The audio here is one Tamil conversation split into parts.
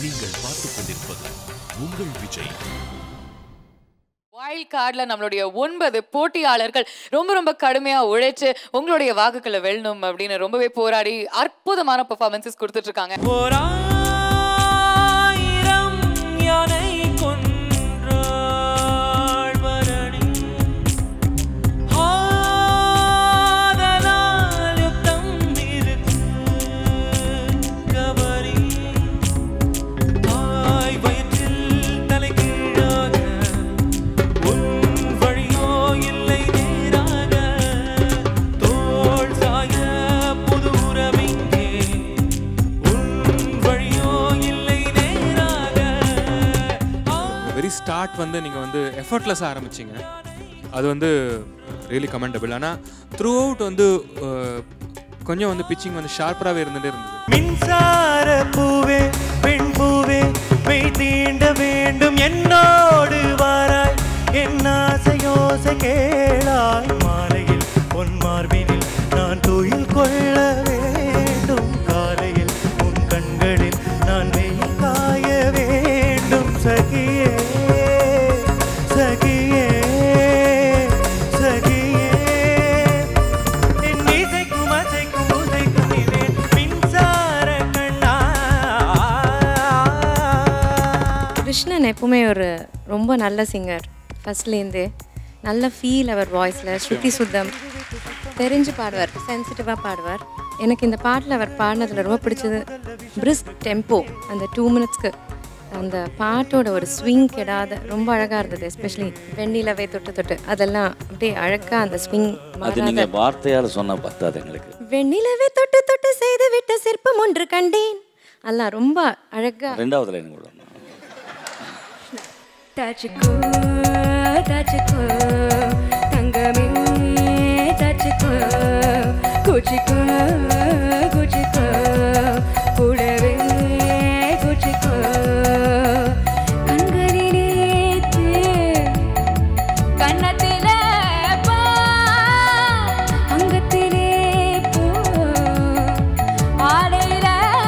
நீங்கள் பார்த்துக் கொண்டிருப்பது உங்கள் விஜய் வைல்ட் கார்டில் நம்மளுடைய ஒன்பது போட்டியாளர்கள் ரொம்ப ரொம்ப கடுமையா உழைச்சு உங்களுடைய வாக்குகளை வெல்லணும் அப்படின்னு ரொம்பவே போராடி அற்புதமான பெர்ஃபார்மன்சஸ் கொடுத்துட்டு இருக்காங்க ஓராயிரம் யானை கொன்றாள் மரணி ஆதலால் யுத்தம் இருக்கு கபரி தாய் வயிற்றில் தலைகீழாக உன் வழியோ இல்லை நேராக தோள் சாய புது உறவிங்கே உன் வழியோ இல்லை நேராக வெரி ஸ்டார்ட் வந்து நீங்கள் வந்து எஃபர்ட்லெஸ்ஸாக ஆரம்பிச்சிங்க அது வந்து ரியலி கமெண்டபிள் ஆனால் த்ரூ அவுட் வந்து அஹ், கொஞ்சம் வந்து பிச்சிங் வந்து ஷார்ப்பராகவே இருந்துகிட்டே இருந்தது மின்சார பூவே பெண் பூவே மெய் தீண்ட வேண்டும் என்னோடு வாராய் என் ஆசையோசை கேளாய் மாலையில் பொன் மார்பினில் நான் துயில் கொள்ள வேண்டும் காலையில் உன் கண்களில் நான் வெயில் காய வேண்டும் சகியே சகியே சகியே என் இசைக்கும் அசைக்கும் உதைக்கும் இதே மின்சார கண்ணா கிருஷ்ணன் எப்பவுமே ஒரு ரொம்ப நல்ல சிங்கர் ஃபர்ஸ்ட்லேருந்தே நல்ல ஃபீல் அவர் வாய்ஸில் ஸ்ருதி சுத்தம் தெரிஞ்சு பாடுவார் சென்சிட்டிவாக பாடுவார் எனக்கு இந்த பாட்டில் அவர் பாடினதில் ரொம்ப பிடிச்சது பிரிஸ்க் டெம்போ அந்த டூ மினிட்ஸ்க்கு அந்த பாட்டோட ஒரு ஸ்விங் கெடாத ரொம்ப அழகாக இருந்தது எஸ்பெஷலி வெண்ணிலவை தொட்டு தொட்டு அதெல்லாம் அப்படியே அழகாக அந்த ஸ்விங் அது நீங்க வார்த்தையால சொன்னா பத்தாது எங்களுக்கு வெண்ணிலவை தொட்டு தொட்டு செய்து விட்ட சிற்பம் ஒன்று கண்டேன் அதெல்லாம் ரொம்ப அழகாக ரெண்டாவது லைன் கூட தச்சுக்கோ தச்சுக்கோ தங்கமே தச்சுக்கோ குச்சிக்கோ குச்சிக்கோ கூடவே குச்சிக்கோ கண்களிலே கண்ணத்தில பா அங்கத்திலே போ ஆடையில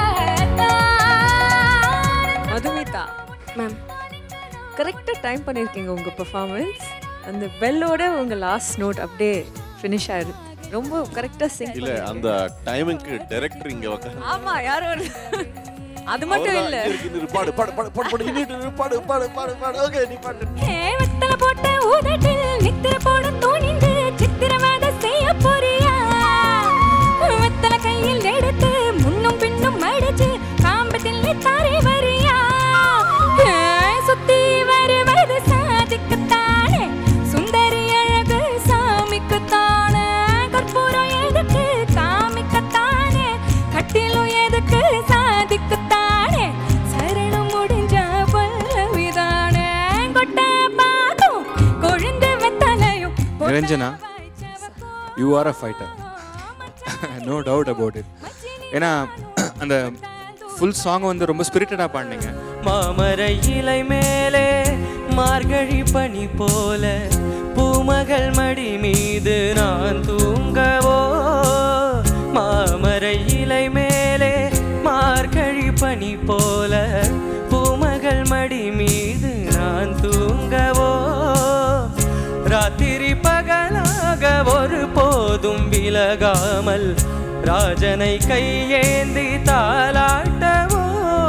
மதுமிதா மேம் கரெக்டாக டைம் பண்ணியிருக்கீங்க உங்கள் பெர்ஃபார்மன்ஸ் அந்த பெல்லோட உங்கள் லாஸ்ட் நோட் அப்படியே ஃபினிஷ் ஆயிடுது ரொம்ப கரெக்டாக சிங் இல்ல அந்த டைமிங்க்கு டைரக்டர் இங்க உட்கார்ந்து ஆமாம் யாரும் ஒரு அது மட்டும் அவர்தான் இல்லை இங்க இருக்கு, நிறு, பாடு பாடு பாடு பாடு பாடு இன்னிட்டு நிறு, பாடு பாடு பாடு பாடு ஓகே நீ பாடு வெத்தல போட்ட உதட்டில் நித்திர போட துணிந்து சித்திரவதை செய்ய போறியா வெத்தல கையில் எடுத்து முன்னும் பின்னும் மடிச்சு காம்பத்தில் தாரி வரியா ஏய், சுத்தி வருவது சாதிக்கத்தானே சுந்தரி அழகு சாமிக்குத்தானே கற்பூரம் எதுக்கு காமிக்கத்தானே கட்டிலும் எதுக்கு சாதிக்கத்தானே சரணம் முடிஞ்ச பல்லவிதானே கொட்ட பாதும் கொழுந்து வெத்தலையும் Niranjana you are a fighter no doubt about it ஏன்னா அந்த ஃபுல் சாங் வந்து ரொம்ப ஸ்பிரிட்டடாக பாடினீங்க மாமர இலை மேலே மார்கழி பனி போல பூமகள் மடி மீது நான் தூங்கவோ மாமர இலை மேலே மார்கழி பனி போல பூமகள் மடி மீது நான் தூங்கவோ ராத்திரி பகலாக ஒரு போதும் விலகாமல் ராஜனை கையேந்தி தாலாட்டவோ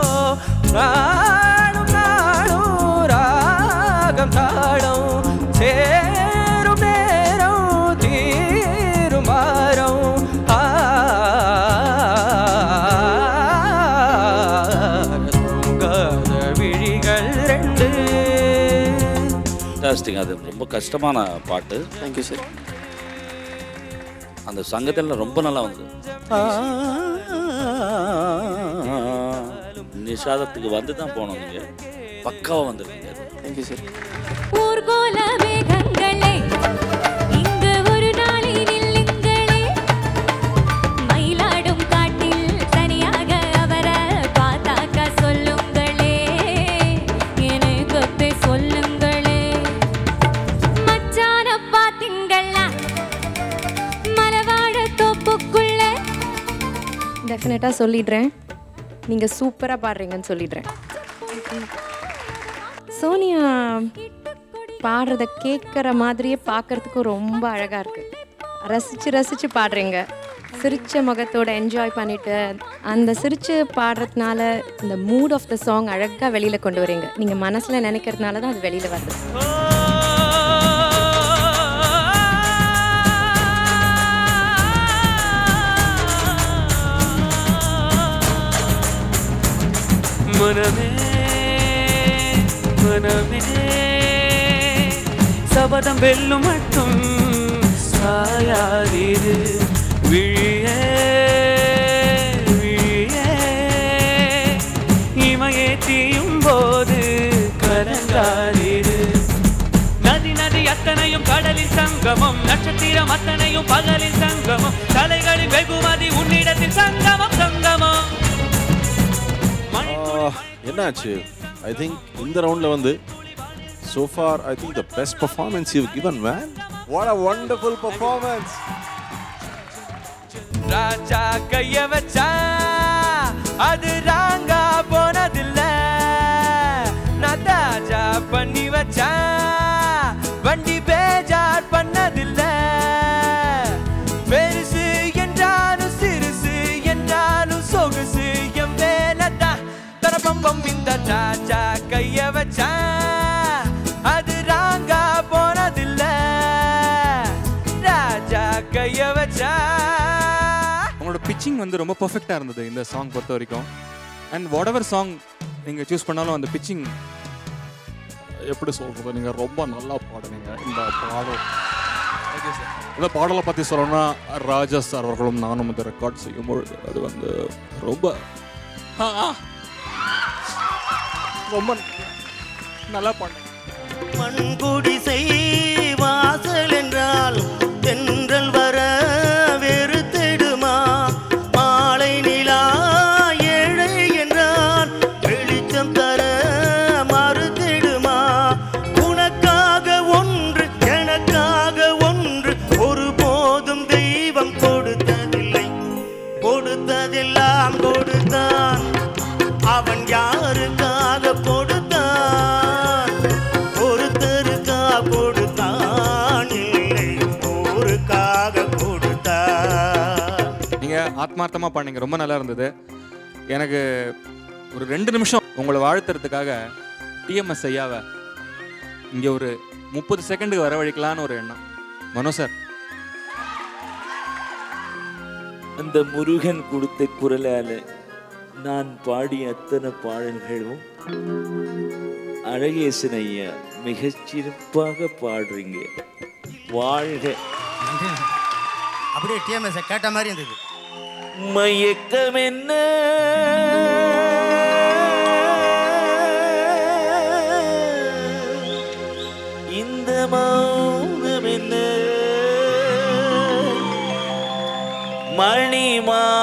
நாடும் நாடும் ராகம் தாடும் சேரும் நேரம் தீரும் வாரம் ஆ தூங்காத விழிகள் ரெண்டு ஃபண்டாஸ்டிக் அது ரொம்ப கஷ்டமான பாட்டு தேங்க்யூ சார் அந்த சங்கத்தில் ரொம்ப நல்லா வந்தது நிஷாதத்துக்கு வந்து தான் போனோம் நீங்கள் பக்காவாக வந்திருக்கீங்க தேங்க்யூ சார் ஊர்கோல மேகங்களே இங்கு ஒரு நாளில் நில்லுங்களே மயிலாடும் காட்டில் தனியாக அவரை பார்த்தாக்கா சொல்லுங்களே எனக்கு சொல்லுங்களே மச்சான பாத்தீங்களா மலவாழ தோப்புக்குள்ள டெஃபினட்டாக சொல்லிடுறேன் நீங்கள் சூப்பராக பாடுறீங்கன்னு சொல்லிடுறேன் சோனியா பாடுறத கேட்குற மாதிரியே பார்க்கறதுக்கு ரொம்ப அழகாக இருக்கு ரசித்து ரசித்து பாடுறீங்க சிரிச்ச முகத்தோட என்ஜாய் பண்ணிட்டு அந்த சிரிச்சு பாடுறதுனால இந்த மூட் ஆஃப் த சாங் அழகாக வெளியில் கொண்டு வரீங்க நீங்கள் மனசில் நினைக்கிறதுனால தான் அது வெளியில் வருது மனமே மனமே சபதம் வெல்லும் மட்டும் சாயாதீரு விழியே விழியே இமையே தீயும் போது கலங்காதீரு நதி நதி அத்தனையும் கடலின் சங்கமம் நட்சத்திரம் அத்தனையும் பகலின் சங்கமம் தலைகளின் வெகுமதி உன்னிடத்தில் சங்கமம் சங்கமம் என்னாச்சு ஐ திங்க் இந்த ரவுண்ட்ல வந்து so far i think the best performance you've given man what a wonderful performance ராஜா கைய வச்சா அது ராங்கா போனதில்ல நான் தாஜா பண்ணி வச்சா வண்டி பேஜார் பண்ணதில்ல பெருசு என்றாலும் சிறுசு என்றாலும் சொகுசு என் வேலைதான் தரபம்பம் இந்த ராஜா கைய வச்சா அது ராங்கா போனதில்ல ராஜா கைய வச்சா உங்களோட பிச்சிங் வந்து ரொம்ப பர்ஃபெக்டாக இருந்தது இந்த சாங் பொறுத்த வரைக்கும் அண்ட் வாட் எவர் சாங் நீங்கள் சூஸ் பண்ணாலும் அந்த பிச்சிங் எப்படி சொல்றது நீங்க ரொம்ப நல்லா பாடுனீங்க இந்த பாடல் இந்த பாடலை பத்தி சொல்லணும்னா ராஜா சார் அவர்களும் நானும் இந்த ரெக்கார்ட் செய்யும் பொழுது அது வந்து ரொம்ப ஆ, ஆ. ரொம்ப நல்லா பாடுங்க மண்குடிசை வாசல் என்றால் தென்றல் வர வெறுத்திடுமா மாலை நிலா ஏழை என்றால் வெளிச்சம் தர மறுத்திடுமா உனக்காக ஒன்று எனக்காக ஒன்று ஒருபோதும் தெய்வம் கொடுத்ததில்லை கொடுத்ததெல்லாம் கொடுத்தான் அவன் யாருக்காக கொடுத்தான் ஒருத்தருக்கா கொடுத்தான் இல்லை ஊருக்காக கொடுத்தான் நீங்கள் ஆத்மார்த்தமாக பண்ணீங்க ரொம்ப நல்லா இருந்தது எனக்கு ஒரு ரெண்டு நிமிஷம் உங்களை வாழ்த்துறதுக்காக டிஎம்எஸ் ஐயாவை இங்கே ஒரு முப்பது செகண்டுக்கு வரவழைக்கலான்னு ஒரு எண்ணம் மனோ சார் அந்த முருகன் கொடுத்த குரலால நான் பாடிய அத்தனை பாடல்களும் அழகேசன் ஐயா மிகச் சிறப்பாக பாடுறீங்க வாழ்க அப்படியே டிஎம்எஸ் கேட்ட மாதிரி இருந்தது மயக்கம் என்ன இந்த மௌனம் என்ன மணி மா